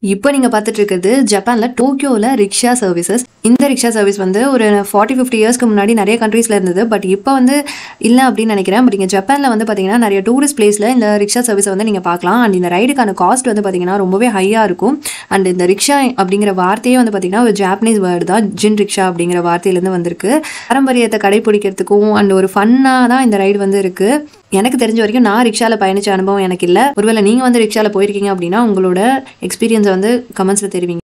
இப்போ நீங்கள் பார்த்துட்டு இருக்கிறது ஜப்பானில் டோக்கியோவில் ரிக்ஷா சர்வீசஸ் இந்த ரிக்ஷா சர்வீஸ் வந்து ஒரு ஃபார்ட்டி ஃபிஃப்டி இயர்ஸ்க்கு முன்னாடி நிறைய கண்ட்ரீஸில் இருந்தது பட் இப்போ வந்து இல்லை அப்படின்னு நினைக்கிறேன் பட் இங்கே ஜப்பானில் வந்து பார்த்தீங்கன்னா நிறைய டூரிஸ்ட் பிளேஸில் இந்த ரிக்ஷா சர்வீஸை வந்து நீங்கள் பார்க்கலாம் அண்ட் இந்த ரைடுக்கான காஸ்ட் வந்து பார்த்தீங்கன்னா ரொம்பவே ஹையாக இருக்கும் அண்ட் இந்த ரிக்ஷா அப்படிங்கிற வார்த்தையே வந்து பார்த்தீங்கன்னா ஒரு ஜாப்பனீஸ் வேர்டு தான் ஜின் ரிக்ஷா அப்படிங்கிற வார்த்தையிலேருந்து வந்திருக்கு பாரம்பரியத்தை கடைபிடிக்கிறதுக்கும் அண்ட் ஒரு ஃபன்னாக தான் இந்த ரைடு வந்து இருக்குது எனக்கு தெரிஞ்ச வரைக்கும் நான் ரிக்ஷாவில் பயணிச்ச அனுபவம் எனக்கு இல்லை ஒருவேளை நீங்கள் வந்து ரிக்ஷாவில் போயிருக்கீங்க அப்படின்னா உங்களோட எக்ஸ்பீரியன்ஸை வந்து கமெண்ட்ஸில் தெரிவிங்க